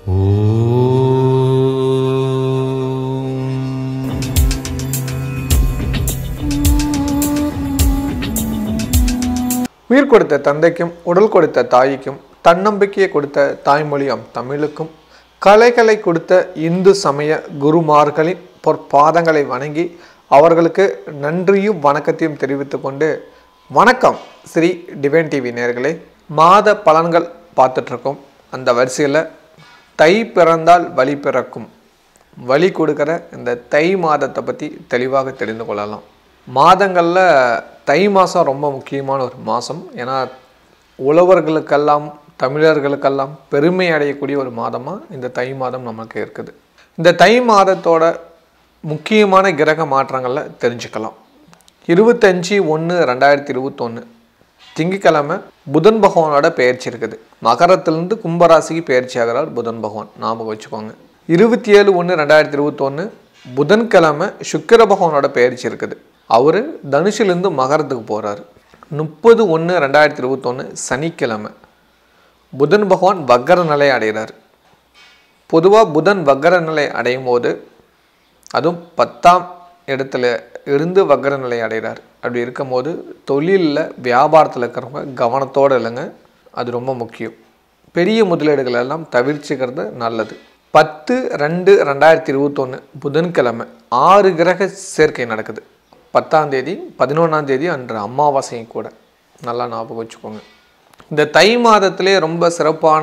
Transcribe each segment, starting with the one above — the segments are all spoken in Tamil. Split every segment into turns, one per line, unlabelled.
உயிர் கொடுத்த தந்தைக்கும் உடல் கொடுத்த தாய்க்கும் தன்னம்பிக்கையை கொடுத்த தாய்மொழியாம் தமிழுக்கும் கலைகளை கொடுத்த இந்து சமய குருமார்களின் பொற்பாதங்களை வணங்கி அவர்களுக்கு நன்றியும் வணக்கத்தையும் தெரிவித்துக் கொண்டு வணக்கம் ஸ்ரீ டிவைன் டிவி நேர்களே மாத பலன்கள் பார்த்துட்ருக்கோம் அந்த வரிசையில் தை பிறந்தால் வழி பிறக்கும் வழி கொடுக்குற இந்த தை மாதத்தை பற்றி தெளிவாக தெரிந்து கொள்ளலாம் மாதங்களில் தை மாதம் ரொம்ப முக்கியமான ஒரு மாதம் ஏன்னா உழவர்களுக்கெல்லாம் தமிழர்களுக்கெல்லாம் பெருமை அடையக்கூடிய ஒரு மாதமாக இந்த தை மாதம் நமக்கு இருக்குது இந்த தை மாதத்தோட முக்கியமான கிரக மாற்றங்களில் தெரிஞ்சுக்கலாம் இருபத்தஞ்சி ஒன்று ரெண்டாயிரத்தி இருபத்தொன்று திங்கட்கிழமை புதன் பகவானோட பெயர்ச்சி இருக்குது மகரத்திலிருந்து கும்பராசிக்கு பெயர்ச்சி ஆகிறார் புதன் பகவான் ஞாபகம் வச்சுக்கோங்க இருபத்தி ஏழு ஒன்று ரெண்டாயிரத்தி இருபத்தொன்று புதன்கிழமை சுக்கிர பகவானோட பெயர்ச்சி இருக்குது அவர் தனுஷிலேருந்து மகரத்துக்கு போகிறாரு முப்பது ஒன்று ரெண்டாயிரத்தி இருபத்தொன்று சனிக்கிழமை புதன் பகவான் வக்கர நிலை அடைகிறார் பொதுவாக புதன் வக்கர நிலை அடையும் போது அதுவும் பத்தாம் இடத்துல இருந்து வக்கர நிலை அடைகிறார் அப்படி இருக்கும்போது தொழிலில் வியாபாரத்தில் இருக்கிறவங்க கவனத்தோடு இல்லைங்க அது ரொம்ப முக்கியம் பெரிய முதலீடுகள் எல்லாம் தவிர்த்துக்கிறது நல்லது பத்து ரெண்டு ரெண்டாயிரத்தி இருபத்தொன்று புதன்கிழமை ஆறு கிரக சேர்க்கை நடக்குது பத்தாம் தேதி பதினொன்றாம் தேதி அன்று அமாவாசையும் கூட நல்லா ஞாபகம் வச்சுக்கோங்க இந்த தை மாதத்திலே ரொம்ப சிறப்பான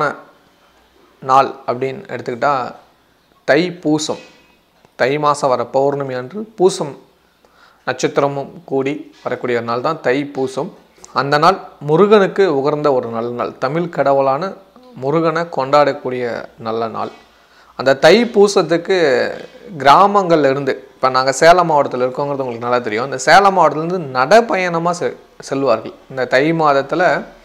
நாள் அப்படின்னு எடுத்துக்கிட்டால் தை பூசம் தை மாதம் வர பௌர்ணமி அன்று பூசம் நட்சத்திரமும் கூடி வரக்கூடிய ஒரு நாள் தான் தை பூசம் அந்த நாள் முருகனுக்கு உகர்ந்த ஒரு நல்ல நாள் தமிழ் கடவுளான முருகனை கொண்டாடக்கூடிய நல்ல நாள் அந்த தை பூசத்துக்கு கிராமங்கள்ல இருந்து இப்போ நாங்கள் சேலம் மாவட்டத்தில் இருக்கோங்கிறது உங்களுக்கு நல்லா தெரியும் அந்த சேலம் மாவட்டத்துலேருந்து நடைப்பயணமாக செ செல்வார்கள் இந்த தை மாதத்தில்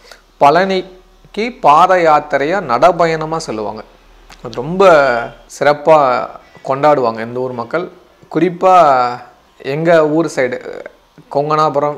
பழனிக்கு பாத யாத்திரையாக நடைப்பயணமாக செல்லுவாங்க அது ரொம்ப சிறப்பாக கொண்டாடுவாங்க இந்த ஊர் மக்கள் குறிப்பாக எங்கள் ஊர் சைடு கொங்கனாபுரம்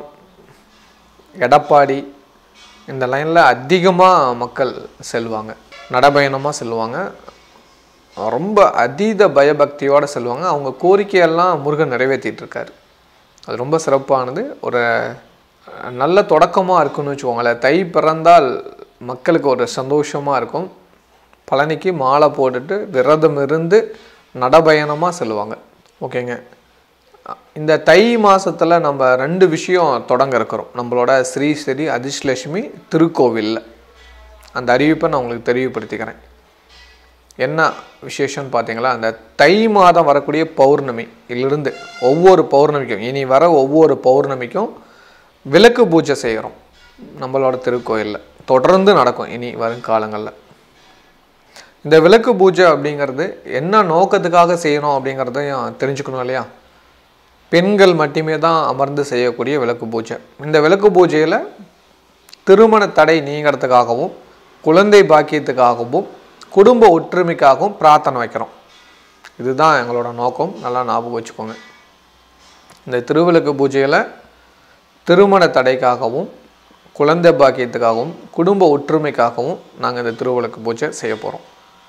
எடப்பாடி இந்த லைனில் அதிகமாக மக்கள் செல்வாங்க நடைபயணமாக செல்வாங்க ரொம்ப அதீத பயபக்தியோடு செல்வாங்க அவங்க கோரிக்கையெல்லாம் முருகன் நிறைவேற்றிட்டு இருக்காரு அது ரொம்ப சிறப்பானது ஒரு நல்ல தொடக்கமாக இருக்குன்னு வச்சுக்கோங்களேன் தை பிறந்தால் மக்களுக்கு ஒரு சந்தோஷமாக இருக்கும் பழனிக்கு மாலை போட்டுட்டு விரதம் இருந்து நடபயணமாக செல்லுவாங்க ஓகேங்க இந்த தை மாதத்தில் நம்ம ரெண்டு விஷயம் தொடங்க இருக்கிறோம் நம்மளோட ஸ்ரீ ஸ்ரீ அதிர்ஷ்லட்சுமி திருக்கோவிலில் அந்த அறிவிப்பை நான் உங்களுக்கு தெரியப்படுத்திக்கிறேன் என்ன விசேஷம்னு பார்த்தீங்களா அந்த தை மாதம் வரக்கூடிய பௌர்ணமியிலிருந்து ஒவ்வொரு பௌர்ணமிக்கும் இனி வர ஒவ்வொரு பௌர்ணமிக்கும் விளக்கு பூஜை செய்கிறோம் நம்மளோட திருக்கோயிலில் தொடர்ந்து நடக்கும் இனி வரும் காலங்களில் இந்த விளக்கு பூஜை அப்படிங்கிறது என்ன நோக்கத்துக்காக செய்யணும் அப்படிங்கிறதையும் தெரிஞ்சுக்கணும் இல்லையா பெண்கள் மட்டுமே தான் அமர்ந்து செய்யக்கூடிய விளக்கு பூஜை இந்த விளக்கு பூஜையில் திருமண தடை நீங்கிறதுக்காகவும் குழந்தை பாக்கியத்துக்காகவும் குடும்ப ஒற்றுமைக்காகவும் பிரார்த்தனை வைக்கிறோம் இதுதான் எங்களோட நோக்கம் நல்லா ஞாபகம் வச்சுக்கோங்க இந்த திருவிளக்கு பூஜையில் திருமண தடைக்காகவும் குழந்தை பாக்கியத்துக்காகவும் குடும்ப ஒற்றுமைக்காகவும் நாங்கள் இந்த திருவிளக்கு பூஜை செய்ய போகிறோம்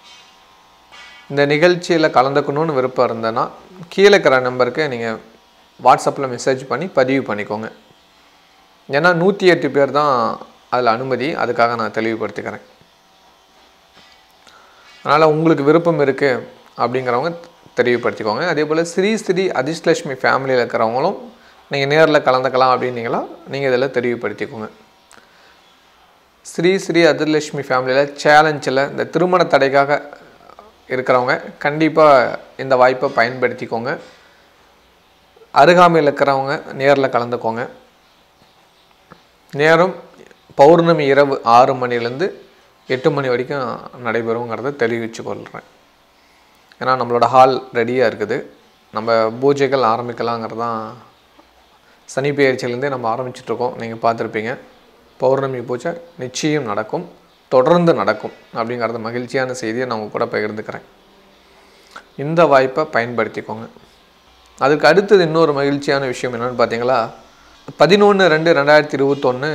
இந்த நிகழ்ச்சியில் கலந்துக்கணும்னு விருப்பம் இருந்ததுன்னா கீழே இருக்கிற நம்பருக்கு நீங்கள் வாட்ஸ்அப்பில் மெசேஜ் பண்ணி பதிவு பண்ணிக்கோங்க ஏன்னா நூற்றி எட்டு பேர் தான் அதில் அனுமதி அதுக்காக நான் தெளிவுபடுத்திக்கிறேன் அதனால் உங்களுக்கு விருப்பம் இருக்குது அப்படிங்கிறவங்க தெளிவுபடுத்திக்கோங்க அதே போல் ஸ்ரீ ஸ்ரீ அதிர்ஷ்லட்சுமி ஃபேமிலியில் இருக்கிறவங்களும் நீங்கள் நேரில் கலந்துக்கலாம் அப்படின்னீங்களா நீங்கள் இதில் தெளிவுபடுத்திக்கோங்க ஸ்ரீ ஸ்ரீ அதிர்லட்சுமி ஃபேமிலியில் சேலஞ்சில் இந்த திருமண தடைக்காக இருக்கிறவங்க கண்டிப்பாக இந்த வாய்ப்பை பயன்படுத்திக்கோங்க அருகாமையில் இருக்கிறவங்க நேரில் கலந்துக்கோங்க நேரம் பௌர்ணமி இரவு ஆறு மணிலேருந்து எட்டு மணி வரைக்கும் நடைபெறுங்கிறத தெரிவித்து கொள்கிறேன் ஏன்னா நம்மளோட ஹால் ரெடியாக இருக்குது நம்ம பூஜைகள் ஆரம்பிக்கலாங்கிறது தான் சனி பெயர்ச்சியிலேருந்தே நம்ம ஆரம்பிச்சிட்ருக்கோம் நீங்கள் பார்த்துருப்பீங்க பௌர்ணமி பூஜை நிச்சயம் நடக்கும் தொடர்ந்து நடக்கும் அப்படிங்கிறத மகிழ்ச்சியான செய்தியை நான் உங்க கூட பகிர்ந்துக்கிறேன் இந்த வாய்ப்பை பயன்படுத்திக்கோங்க அதுக்கு அடுத்தது இன்னொரு மகிழ்ச்சியான விஷயம் என்னென்னு பார்த்தீங்களா பதினொன்று ரெண்டு ரெண்டாயிரத்தி இருபத்தொன்று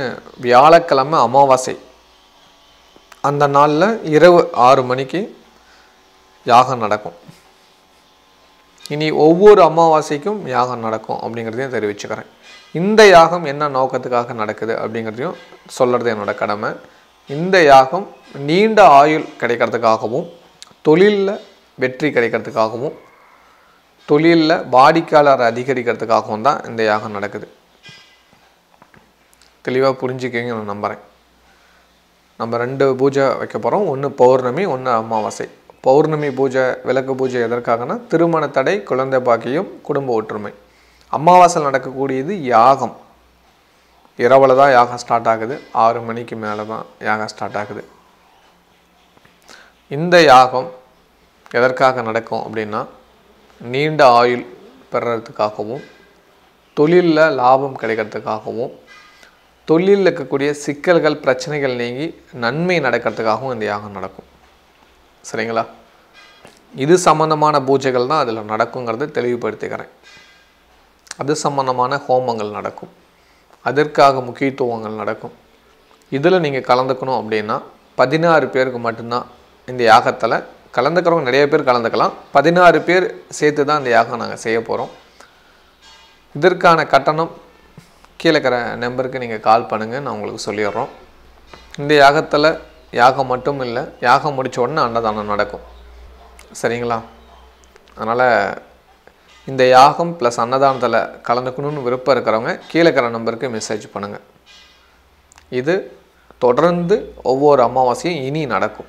வியாழக்கிழமை அமாவாசை அந்த நாளில் இரவு ஆறு மணிக்கு யாகம் நடக்கும் இனி ஒவ்வொரு அமாவாசைக்கும் யாகம் நடக்கும் அப்படிங்கிறதையும் தெரிவிச்சுக்கிறேன் இந்த யாகம் என்ன நோக்கத்துக்காக நடக்குது அப்படிங்கிறதையும் சொல்கிறது என்னோட கடமை இந்த யாகம் நீண்ட ஆயுள் கிடைக்கிறதுக்காகவும் தொழிலில் வெற்றி கிடைக்கிறதுக்காகவும் தொழிலில் வாடிக்கையாளர் அதிகரிக்கிறதுக்காகவும் தான் இந்த யாகம் நடக்குது தெளிவாக புரிஞ்சுக்கிங்க நான் நம்புகிறேன் நம்ம ரெண்டு பூஜை வைக்க போகிறோம் ஒன்று பௌர்ணமி ஒன்று அமாவாசை பௌர்ணமி பூஜை விளக்கு பூஜை எதற்காகனா திருமண தடை குழந்தை பாக்கியம் குடும்ப ஒற்றுமை அமாவாசை நடக்கக்கூடியது யாகம் இரவில் தான் யாகம் ஸ்டார்ட் ஆகுது ஆறு மணிக்கு மேலே தான் யாகம் ஸ்டார்ட் ஆகுது இந்த யாகம் எதற்காக நடக்கும் அப்படின்னா நீண்ட ஆயுள் பெறுறதுக்காகவும் தொழிலில் லாபம் கிடைக்கிறதுக்காகவும் தொழிலில் இருக்கக்கூடிய சிக்கல்கள் பிரச்சனைகள் நீங்கி நன்மை நடக்கிறதுக்காகவும் இந்த யாகம் நடக்கும் சரிங்களா இது சம்பந்தமான பூஜைகள் தான் அதில் நடக்குங்கிறத தெளிவுபடுத்திக்கிறேன் அது சம்பந்தமான ஹோமங்கள் நடக்கும் அதற்காக முக்கியத்துவங்கள் நடக்கும் இதில் நீங்கள் கலந்துக்கணும் அப்படின்னா பதினாறு பேருக்கு மட்டும்தான் இந்த யாகத்தில் கலந்துக்கிறவங்க நிறைய பேர் கலந்துக்கலாம் பதினாறு பேர் சேர்த்து தான் இந்த யாகம் நாங்கள் செய்ய போகிறோம் இதற்கான கட்டணம் கீழே இருக்கிற நம்பருக்கு நீங்கள் கால் பண்ணுங்கள் நான் உங்களுக்கு சொல்லிடுறோம் இந்த யாகத்தில் யாகம் மட்டும் இல்லை யாகம் முடித்த உடனே அன்னதானம் நடக்கும் சரிங்களா அதனால் இந்த யாகம் ப்ளஸ் அன்னதானத்தில் கலந்துக்கணும்னு விருப்பம் இருக்கிறவங்க கீழே இருக்கிற நம்பருக்கு மெசேஜ் பண்ணுங்கள் இது தொடர்ந்து ஒவ்வொரு அமாவாசையும் இனி நடக்கும்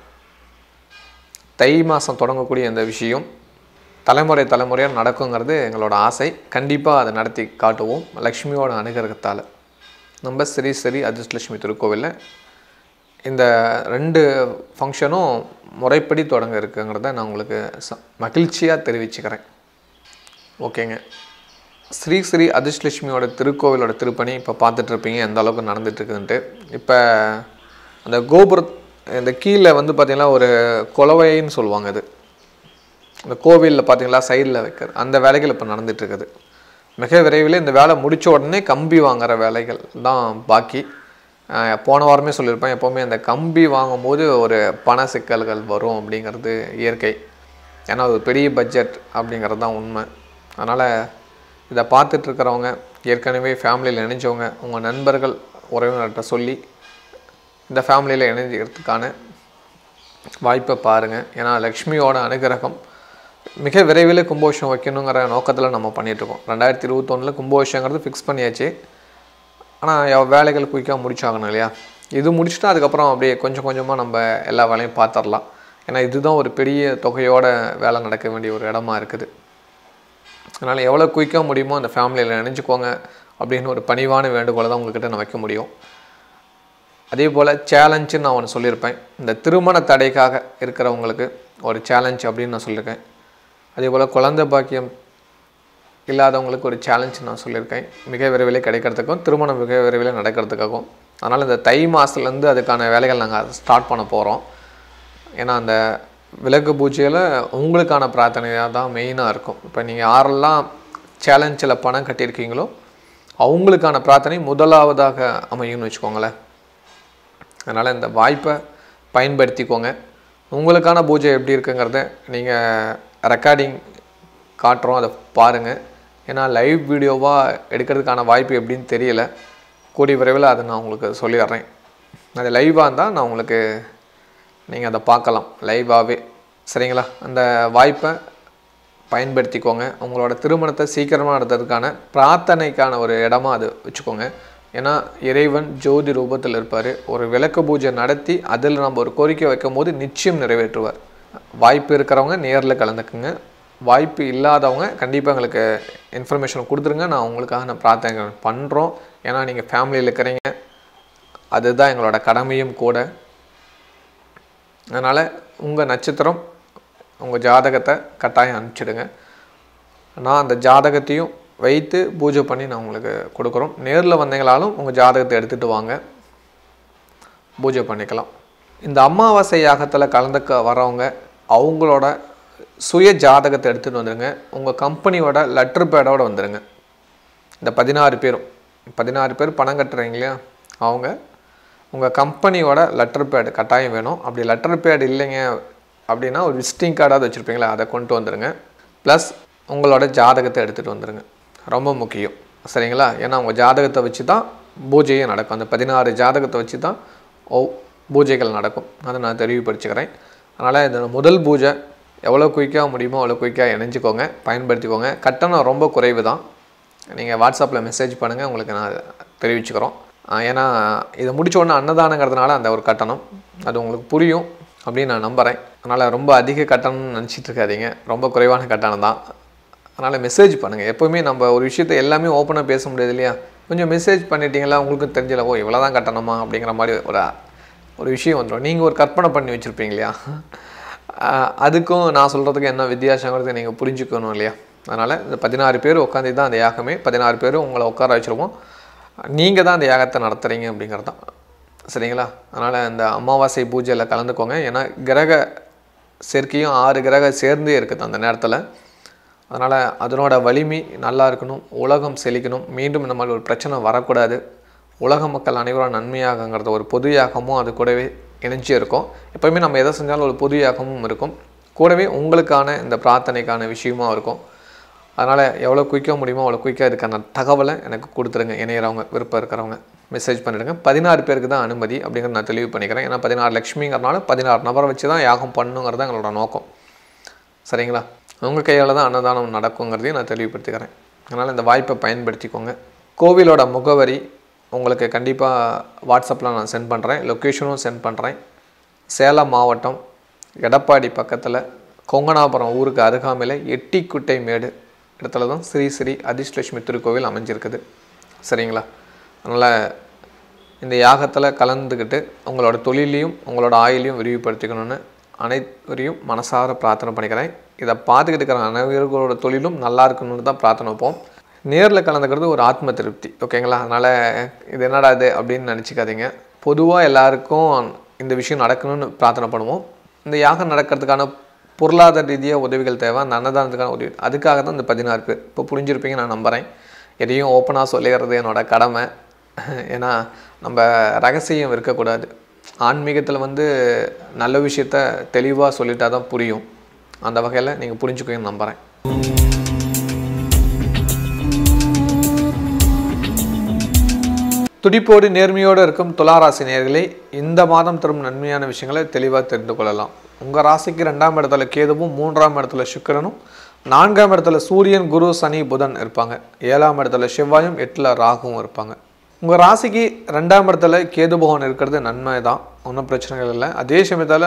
தை மாதம் தொடங்கக்கூடிய இந்த விஷயம் தலைமுறை தலைமுறையாக நடக்குங்கிறது எங்களோட ஆசை கண்டிப்பாக அதை நடத்தி காட்டுவோம் லக்ஷ்மியோட அனுகிரகத்தால் நம்ம ஸ்ரீ ஸ்ரீ அதிர்ஷ்டலட்சுமி திருக்கோவிலில் இந்த ரெண்டு ஃபங்க்ஷனும் முறைப்படி தொடங்க இருக்குங்கிறத நான் உங்களுக்கு ச மகிழ்ச்சியாக தெரிவிச்சுக்கிறேன் ஓகேங்க ஸ்ரீ ஸ்ரீ அதிர்ஷ்டலட்சுமியோட திருக்கோவிலோட திருப்பணி இப்போ பார்த்துட்ருப்பீங்க எந்த அளவுக்கு நடந்துட்டுருக்குன்ட்டு இப்போ அந்த கோபுர இந்த கீழே வந்து பார்த்திங்கன்னா ஒரு குலவைன்னு சொல்லுவாங்க அது இந்த கோவிலில் பார்த்தீங்களா சைடில் வைக்கிறது அந்த வேலைகள் இப்போ நடந்துட்டுருக்குது மிக விரைவில் இந்த வேலை முடித்த உடனே கம்பி வாங்குற வேலைகள் தான் பாக்கி அஹ் போன வாரமே சொல்லியிருப்பேன் எப்போவுமே அந்த கம்பி வாங்கும்போது ஒரு பண சிக்கல்கள் வரும் அப்படிங்கிறது இயற்கை ஏன்னா அது ஒரு பெரிய பட்ஜெட் அப்படிங்கிறது தான் உண்மை அதனால் இதை பார்த்துட்ருக்கிறவங்க ஏற்கனவே ஃபேமிலியில் இணைஞ்சவங்க உங்கள் நண்பர்கள் உறவினர்கிட்ட சொல்லி இந்த ஃபேமிலியில் இணைஞ்சிக்கிறதுக்கான வாய்ப்பை பாருங்கள் ஏன்னா லக்ஷ்மியோட அனுகிரகம் மிக விரைவில் கும்பாபிஷேகம் வைக்கணுங்கிற நோக்கத்தில் நம்ம பண்ணிகிட்ருக்கோம் ரெண்டாயிரத்தி இருபத்தொன்னில் கும்பாபிஷேகங்கிறது ஃபிக்ஸ் பண்ணியாச்சு ஆனால் வேலைகள் குயிக்காக முடிச்சாகணும் இல்லையா இது முடிச்சுட்டா அதுக்கப்புறம் அப்படியே கொஞ்சம் கொஞ்சமாக நம்ம எல்லா வேலையும் பார்த்துடலாம் ஏன்னா இதுதான் ஒரு பெரிய தொகையோட வேலை நடக்க வேண்டிய ஒரு இடமா இருக்குது அதனால் எவ்வளோ குயிக்காக முடியுமோ அந்த ஃபேமிலியில் நினைச்சுக்கோங்க அப்படின்னு ஒரு பணிவான வேண்டுகோளை தான் உங்கள்கிட்ட நான் வைக்க முடியும் அதே போல் சேலஞ்சுன்னு நான் ஒன்று சொல்லியிருப்பேன் இந்த திருமண தடைக்காக இருக்கிறவங்களுக்கு ஒரு சேலஞ்ச் அப்படின்னு நான் சொல்லியிருக்கேன் அதே போல் குழந்தை பாக்கியம் இல்லாதவங்களுக்கு ஒரு சேலஞ்ச் நான் சொல்லியிருக்கேன் மிக விரைவில் கிடைக்கிறதுக்கும் திருமணம் மிக விரைவில் நடக்கிறதுக்காகவும் அதனால் இந்த தை மாதத்துலேருந்து அதுக்கான வேலைகள் நாங்கள் ஸ்டார்ட் பண்ண போகிறோம் ஏன்னா அந்த விளக்கு பூஜையில் உங்களுக்கான பிரார்த்தனையாக தான் மெயினாக இருக்கும் இப்போ நீங்கள் யாரெல்லாம் சேலஞ்சில் பணம் கட்டியிருக்கீங்களோ அவங்களுக்கான பிரார்த்தனை முதலாவதாக அமையும்னு வச்சுக்கோங்களேன் அதனால் இந்த வாய்ப்பை பயன்படுத்திக்கோங்க உங்களுக்கான பூஜை எப்படி இருக்குங்கிறத நீங்கள் ரெக்கார்டிங் காட்டுறோம் அதை பாருங்கள் ஏன்னா லைவ் வீடியோவாக எடுக்கிறதுக்கான வாய்ப்பு எப்படின்னு தெரியல கூடிய விரைவில் அதை நான் உங்களுக்கு சொல்லிடுறேன் அது லைவாக இருந்தால் நான் உங்களுக்கு நீங்கள் அதை பார்க்கலாம் லைவாகவே சரிங்களா அந்த வாய்ப்பை பயன்படுத்திக்கோங்க உங்களோட திருமணத்தை சீக்கிரமாக நடத்துறதுக்கான பிரார்த்தனைக்கான ஒரு இடமா அது வச்சுக்கோங்க ஏன்னா இறைவன் ஜோதி ரூபத்தில் இருப்பார் ஒரு விளக்கு பூஜை நடத்தி அதில் நம்ம ஒரு கோரிக்கை வைக்கும் போது நிச்சயம் நிறைவேற்றுவார் வாய்ப்பு இருக்கிறவங்க நேரில் கலந்துக்குங்க வாய்ப்பு இல்லாதவங்க கண்டிப்பாக எங்களுக்கு இன்ஃபர்மேஷன் கொடுத்துருங்க நான் உங்களுக்காக நான் பிரார்த்தனை பண்ணுறோம் ஏன்னா நீங்கள் ஃபேமிலியில் இருக்கிறீங்க அதுதான் எங்களோட கடமையும் கூட அதனால் உங்கள் நட்சத்திரம் உங்கள் ஜாதகத்தை கட்டாயம் அனுப்பிச்சிடுங்க நான் அந்த ஜாதகத்தையும் வைத்து பூஜை பண்ணி நான் உங்களுக்கு கொடுக்குறோம் நேரில் வந்தீங்களாலும் உங்கள் ஜாதகத்தை எடுத்துகிட்டு வாங்க பூஜை பண்ணிக்கலாம் இந்த அமாவாசை யாகத்தில் கலந்துக்க வரவங்க அவங்களோட சுய ஜாதகத்தை எடுத்துகிட்டு வந்துடுங்க உங்கள் கம்பெனியோட லெட்டர் பேடோட வந்துடுங்க இந்த பதினாறு பேரும் பதினாறு பேர் பணம் கட்டுறீங்க இல்லையா அவங்க உங்கள் கம்பெனியோட லெட்டர் பேடு கட்டாயம் வேணும் அப்படி லெட்டர் பேட் இல்லைங்க அப்படின்னா ஒரு விசிட்டிங் கார்டாவது வச்சுருப்பீங்களா அதை கொண்டு வந்துடுங்க ப்ளஸ் உங்களோட ஜாதகத்தை எடுத்துகிட்டு வந்துடுங்க ரொம்ப முக்கியம் சரிங்களா ஏன்னா உங்கள் ஜாதகத்தை வச்சு தான் பூஜையே நடக்கும் அந்த பதினாறு ஜாதகத்தை வச்சு தான் ஓ பூஜைகள் நடக்கும் அதை நான் தெளிவுபடுத்திக்கிறேன் அதனால் இந்த முதல் பூஜை எவ்வளோ குயிக்காக முடியுமோ அவ்வளோ குயிக்காக இணைஞ்சிக்கோங்க பயன்படுத்திக்கோங்க கட்டணம் ரொம்ப குறைவு தான் நீங்கள் வாட்ஸ்அப்பில் மெசேஜ் பண்ணுங்கள் உங்களுக்கு நான் தெரிவிச்சுக்கிறோம் ஆஹ் ஏன்னா இதை முடிச்ச உடனே அன்னதானங்கிறதுனால அந்த ஒரு கட்டணம் அது உங்களுக்கு புரியும் அப்படின்னு நான் நம்புகிறேன் அதனால் ரொம்ப அதிக கட்டணம்னு நினச்சிட்டு இருக்காதீங்க ரொம்ப குறைவான கட்டணம் தான் அதனால் மெசேஜ் பண்ணுங்கள் எப்போவுமே நம்ம ஒரு விஷயத்தை எல்லாமே ஓப்பனாக பேச முடியாது இல்லையா கொஞ்சம் மெசேஜ் பண்ணிட்டீங்களா உங்களுக்கும் தெரிஞ்சல ஓ இவ்வளோ தான் கட்டணமா அப்படிங்கிற மாதிரி ஒரு ஒரு விஷயம் வந்துடும் நீங்கள் ஒரு கற்பனை பண்ணி வச்சுருப்பீங்க இல்லையா ஆஹ் அதுக்கும் நான் சொல்கிறதுக்கு என்ன வித்தியாசங்கிறது நீங்கள் புரிஞ்சுக்கணும் இல்லையா அதனால் இந்த பதினாறு பேர் உட்காந்து தான் அந்த யாகமே பதினாறு பேரும் உங்களை உட்கார வச்சுருவோம் நீங்கள் தான் அந்த யாகத்தை நடத்துகிறீங்க அப்படிங்கிறது தான் சரிங்களா அதனால் இந்த அமாவாசை பூஜையில் கலந்துக்கோங்க ஏன்னா கிரக சேர்க்கையும் ஆறு கிரக சேர்ந்தே இருக்குது அந்த நேரத்தில் அதனால் அதனோட வலிமை நல்லா இருக்கணும் உலகம் செழிக்கணும் மீண்டும் இந்த மாதிரி ஒரு பிரச்சனை வரக்கூடாது உலக மக்கள் அனைவரும் நன்மையாகங்கிறது ஒரு பொது யாகமும் அது கூடவே இணைஞ்சு இருக்கும் எப்போயுமே நம்ம எதை செஞ்சாலும் ஒரு பொது யாகமும் இருக்கும் கூடவே உங்களுக்கான இந்த பிரார்த்தனைக்கான விஷயமும் இருக்கும் அதனால் எவ்வளோ குயிக்காக முடியுமோ அவ்வளோ குயிக்காக இதுக்கான தகவலை எனக்கு கொடுத்துருங்க இணையறவங்க விருப்பம் இருக்கிறவங்க மெசேஜ் பண்ணிடுங்க பதினாறு பேருக்கு தான் அனுமதி அப்படிங்கிறத நான் தெளிவு பண்ணிக்கிறேன் ஏன்னா பதினாறு லட்சுமிங்கிறனால பதினாறு நபரை வச்சு தான் யாகம் பண்ணுங்கிறது தான் எங்களோட நோக்கம் சரிங்களா உங்கள் கையால் தான் அன்னதானம் நடக்குங்கிறதையும் நான் தெளிவுபடுத்திக்கிறேன் அதனால் இந்த வாய்ப்பை பயன்படுத்திக்கோங்க கோவிலோட முகவரி உங்களுக்கு கண்டிப்பாக வாட்ஸ்அப்பில் நான் சென்ட் பண்ணுறேன் லொக்கேஷனும் சென்ட் பண்ணுறேன் சேலம் மாவட்டம் எடப்பாடி பக்கத்தில் கொங்கனாபுரம் ஊருக்கு அருகாமையில் எட்டிக்குட்டை மேடு இடத்துல தான் ஸ்ரீ ஸ்ரீ அதிர்ஷ்லட்சுமி திருக்கோவில் அமைஞ்சிருக்குது சரிங்களா அதனால் இந்த யாகத்தில் கலந்துக்கிட்டு உங்களோட தொழிலையும் உங்களோட ஆயிலையும் விரிவுபடுத்திக்கணும்னு அனைவரையும் மனசார பிரார்த்தனை பண்ணிக்கிறேன் இதை பார்த்துக்கிட்டு இருக்கிற அனைவர்களோட தொழிலும் நல்லா இருக்கணும்னு தான் பிரார்த்தனை வைப்போம் நேரில் கலந்துக்கிறது ஒரு ஆத்ம திருப்தி ஓகேங்களா அதனால் இது என்னடா இது அப்படின்னு நினச்சிக்காதீங்க பொதுவாக எல்லாருக்கும் இந்த விஷயம் நடக்கணும்னு பிரார்த்தனை பண்ணுவோம் இந்த யாகம் நடக்கிறதுக்கான பொருளாதார ரீதியாக உதவிகள் தேவை அந்த அன்னதானத்துக்கான உதவி அதுக்காக தான் இந்த பதினாறு பேர் இப்போ புரிஞ்சிருப்பீங்க நான் நம்புகிறேன் எதையும் ஓப்பனாக சொல்லிடுறது என்னோட கடமை ஏன்னா நம்ம ரகசியம் இருக்கக்கூடாது ஆன்மீகத்தில் வந்து நல்ல விஷயத்த தெளிவாக சொல்லிட்டா தான் புரியும் அந்த வகையில் நீங்கள் புரிஞ்சுக்குவீங்கன்னு நம்புகிறேன் துடிப்போடு நேர்மையோடு இருக்கும் துளாராசி நேயர்களே இந்த மாதம் தரும் நன்மையான விஷயங்களை தெளிவாக தெரிந்து கொள்ளலாம் உங்கள் ராசிக்கு ரெண்டாம் இடத்துல கேதுவும் மூன்றாம் இடத்துல சுக்கிரனும் நான்காம் இடத்துல சூரியன் குரு சனி புதன் இருப்பாங்க ஏழாம் இடத்துல செவ்வாயும் எட்டில் ராகுவும் இருப்பாங்க உங்கள் ராசிக்கு ரெண்டாம் இடத்துல கேது பகவான் இருக்கிறது நன்மை தான் ஒன்றும் பிரச்சனைகள் இல்லை அதே சமயத்தில்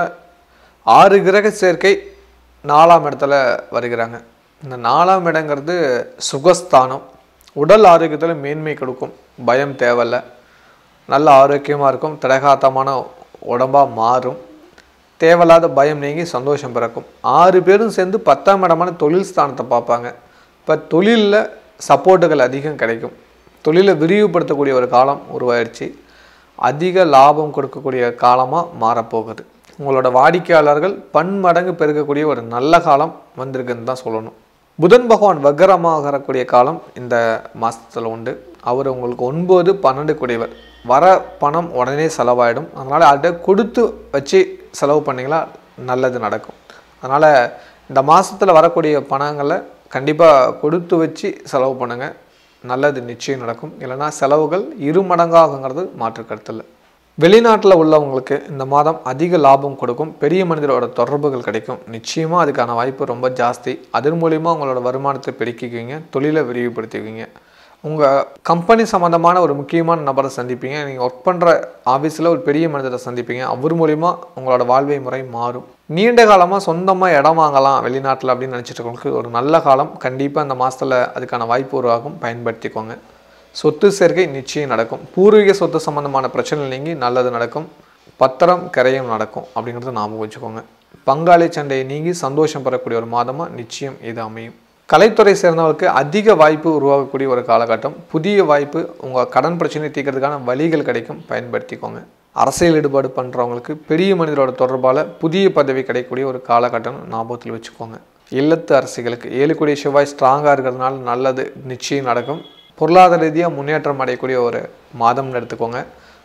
ஆறு கிரக சேர்க்கை நாலாம் இடத்துல வருகிறாங்க இந்த நாலாம் இடங்கிறது சுகஸ்தானம் உடல் ஆரோக்கியத்தில் மேன்மை கொடுக்கும் பயம் தேவையில்ல நல்ல ஆரோக்கியமாக இருக்கும் திடகாத்தமான உடம்பாக மாறும் தேவையில்லாத பயம் நீங்கி சந்தோஷம் பிறக்கும் ஆறு பேரும் சேர்ந்து பத்தாம் இடமான தொழில் ஸ்தானத்தை பார்ப்பாங்க இப்போ தொழிலில் சப்போர்ட்டுகள் அதிகம் கிடைக்கும் தொழிலை விரிவுபடுத்தக்கூடிய ஒரு காலம் உருவாயிடுச்சு அதிக லாபம் கொடுக்கக்கூடிய காலமாக மாறப்போகுது உங்களோட வாடிக்கையாளர்கள் பன்மடங்கு பெருகக்கூடிய ஒரு நல்ல காலம் வந்திருக்குன்னு தான் சொல்லணும் புதன் பகவான் வக்கரமாகக்கூடிய காலம் இந்த மாதத்தில் உண்டு அவர் உங்களுக்கு ஒன்பது பன்னெண்டு கூடியவர் வர பணம் உடனே செலவாயிடும் அதனால் அதை கொடுத்து வச்சு செலவு பண்ணிங்களா நல்லது நடக்கும் அதனால் இந்த மாதத்தில் வரக்கூடிய பணங்களை கண்டிப்பாக கொடுத்து வச்சு செலவு பண்ணுங்கள் நல்லது நிச்சயம் நடக்கும் இல்லைன்னா செலவுகள் இரு மடங்காகுங்கிறது மாற்று கருத்தில் வெளிநாட்டில் உள்ளவங்களுக்கு இந்த மாதம் அதிக லாபம் கொடுக்கும் பெரிய மனிதரோட தொடர்புகள் கிடைக்கும் நிச்சயமாக அதுக்கான வாய்ப்பு ரொம்ப ஜாஸ்தி அதன் மூலிமா உங்களோட வருமானத்தை பெருக்கிக்குவீங்க தொழிலை விரிவுபடுத்திக்குவீங்க உங்கள் கம்பெனி சம்மந்தமான ஒரு முக்கியமான நபரை சந்திப்பீங்க நீங்கள் ஒர்க் பண்ணுற ஆஃபீஸில் ஒரு பெரிய மனிதரை சந்திப்பீங்க அவர் மூலிமா உங்களோட வாழ்வை முறை மாறும் நீண்ட காலமாக சொந்தமாக இடம் வாங்கலாம் வெளிநாட்டில் அப்படின்னு நினச்சிட்டு இருக்கவங்களுக்கு ஒரு நல்ல காலம் கண்டிப்பாக இந்த மாதத்தில் அதுக்கான வாய்ப்பு உருவாகும் பயன்படுத்திக்கோங்க சொத்து சேர்க்கை நிச்சயம் நடக்கும் பூர்வீக சொத்து சம்பந்தமான பிரச்சனை நீங்கி நல்லது நடக்கும் பத்திரம் கரையும் நடக்கும் அப்படிங்கிறத ஞாபகம் வச்சுக்கோங்க பங்காளி சண்டையை நீங்கி சந்தோஷம் பெறக்கூடிய ஒரு மாதமாக நிச்சயம் இது அமையும் கலைத்துறை சேர்ந்தவருக்கு அதிக வாய்ப்பு உருவாகக்கூடிய ஒரு காலகட்டம் புதிய வாய்ப்பு உங்கள் கடன் பிரச்சனை தீர்க்கறதுக்கான வழிகள் கிடைக்கும் பயன்படுத்திக்கோங்க அரசியல் ஈடுபாடு பண்ணுறவங்களுக்கு பெரிய மனிதரோட தொடர்பால் புதிய பதவி கிடைக்கக்கூடிய ஒரு காலகட்டம் ஞாபகத்தில் வச்சுக்கோங்க இல்லத்து அரசிகளுக்கு ஏழுக்குடிய செவ்வாய் ஸ்ட்ராங்காக இருக்கிறதுனால நல்லது நிச்சயம் நடக்கும் பொருளாதார ரீதியாக முன்னேற்றம் அடையக்கூடிய ஒரு மாதம்னு எடுத்துக்கோங்க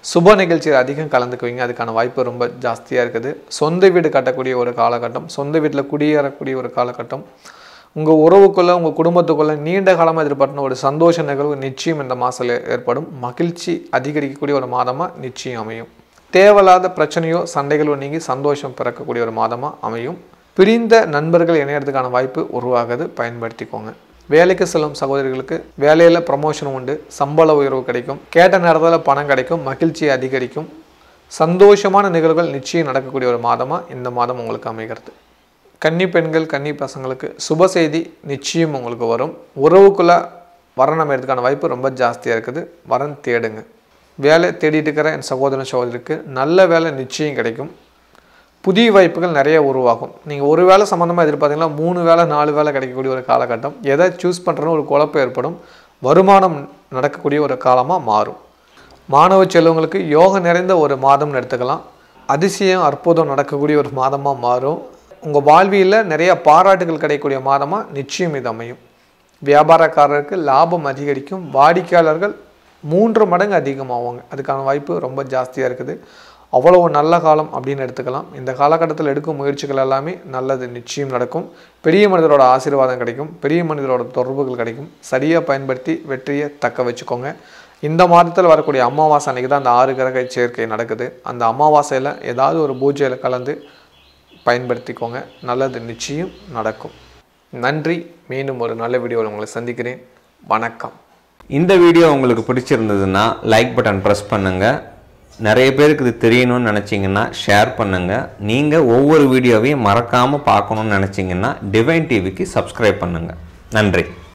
சுப நிகழ்ச்சியில் அதிகம் கலந்துக்குவீங்க அதுக்கான வாய்ப்பு ரொம்ப ஜாஸ்தியாக இருக்குது சொந்த வீடு கட்டக்கூடிய ஒரு காலகட்டம் சொந்த வீட்டில் குடியேறக்கூடிய ஒரு காலகட்டம் உங்கள் உறவுக்குள்ளே உங்கள் குடும்பத்துக்குள்ளே நீண்ட காலமாக எதிர்பார்த்தின ஒரு சந்தோஷ நிகழ்வு நிச்சயம் இந்த மாதத்தில் ஏற்படும் மகிழ்ச்சி அதிகரிக்கக்கூடிய ஒரு மாதமாக நிச்சயம் அமையும் தேவையில்லாத பிரச்சனையோ சண்டைகளோ நீங்கி சந்தோஷம் பிறக்கக்கூடிய ஒரு மாதமாக அமையும் பிரிந்த நண்பர்கள் இணையறதுக்கான வாய்ப்பு உருவாகுது பயன்படுத்திக்கோங்க வேலைக்கு செல்லும் சகோதரிகளுக்கு வேலையில் ப்ரமோஷன் உண்டு சம்பள உயர்வு கிடைக்கும் கேட்ட நேரத்தில் பணம் கிடைக்கும் மகிழ்ச்சி அதிகரிக்கும் சந்தோஷமான நிகழ்வுகள் நிச்சயம் நடக்கக்கூடிய ஒரு மாதமாக இந்த மாதம் உங்களுக்கு அமைகிறது கன்னி பெண்கள் கன்னி பசங்களுக்கு சுப செய்தி நிச்சயம் உங்களுக்கு வரும் உறவுக்குள்ளே வரன் அமைகிறதுக்கான வாய்ப்பு ரொம்ப ஜாஸ்தியாக இருக்குது வரன் தேடுங்க வேலை தேடிட்டு இருக்கிற என் சகோதரன் சகோதரிக்கு நல்ல வேலை நிச்சயம் கிடைக்கும் புதிய வாய்ப்புகள் நிறைய உருவாகும் நீங்கள் ஒரு வேலை சம்மந்தமாக எதிர்பார்த்தீங்கன்னா மூணு வேலை நாலு வேலை கிடைக்கக்கூடிய ஒரு காலகட்டம் எதை சூஸ் பண்ணுறன்னு ஒரு குழப்பம் ஏற்படும் வருமானம் நடக்கக்கூடிய ஒரு காலமாக மாறும் மாணவ செல்வங்களுக்கு யோகம் நிறைந்த ஒரு மாதம்னு எடுத்துக்கலாம் அதிசயம் அற்புதம் நடக்கக்கூடிய ஒரு மாதமாக மாறும் உங்கள் வாழ்வியில் நிறைய பாராட்டுகள் கிடைக்கக்கூடிய மாதமாக நிச்சயம் இது அமையும் வியாபாரக்காரருக்கு லாபம் அதிகரிக்கும் வாடிக்கையாளர்கள் மூன்று மடங்கு அதிகமாகுவாங்க அதுக்கான வாய்ப்பு ரொம்ப ஜாஸ்தியாக இருக்குது அவ்வளவு நல்ல காலம் அப்படின்னு எடுத்துக்கலாம் இந்த காலகட்டத்தில் எடுக்கும் முயற்சிகள் எல்லாமே நல்லது நிச்சயம் நடக்கும் பெரிய மனிதரோட ஆசீர்வாதம் கிடைக்கும் பெரிய மனிதரோட தொடர்புகள் கிடைக்கும் சரியாக பயன்படுத்தி வெற்றியை தக்க வச்சுக்கோங்க இந்த மாதத்தில் வரக்கூடிய அமாவாசை அன்றைக்கி தான் அந்த ஆறு கிரக சேர்க்கை நடக்குது அந்த அமாவாசையில் ஏதாவது ஒரு பூஜையில் கலந்து பயன்படுத்திக்கோங்க நல்லது நிச்சயம் நடக்கும் நன்றி மீண்டும் ஒரு நல்ல வீடியோவில் உங்களை சந்திக்கிறேன் வணக்கம்
இந்த வீடியோ உங்களுக்கு பிடிச்சிருந்ததுன்னா லைக் பட்டன் ப்ரெஸ் பண்ணுங்கள் நிறைய பேருக்கு இது தெரியணும்னு நினச்சிங்கன்னா ஷேர் பண்ணுங்கள் நீங்கள் ஒவ்வொரு வீடியோவையும் மறக்காமல் பார்க்கணுன்னு நினச்சிங்கன்னா டிவைன் டிவிக்கு சப்ஸ்கிரைப் பண்ணுங்கள் நன்றி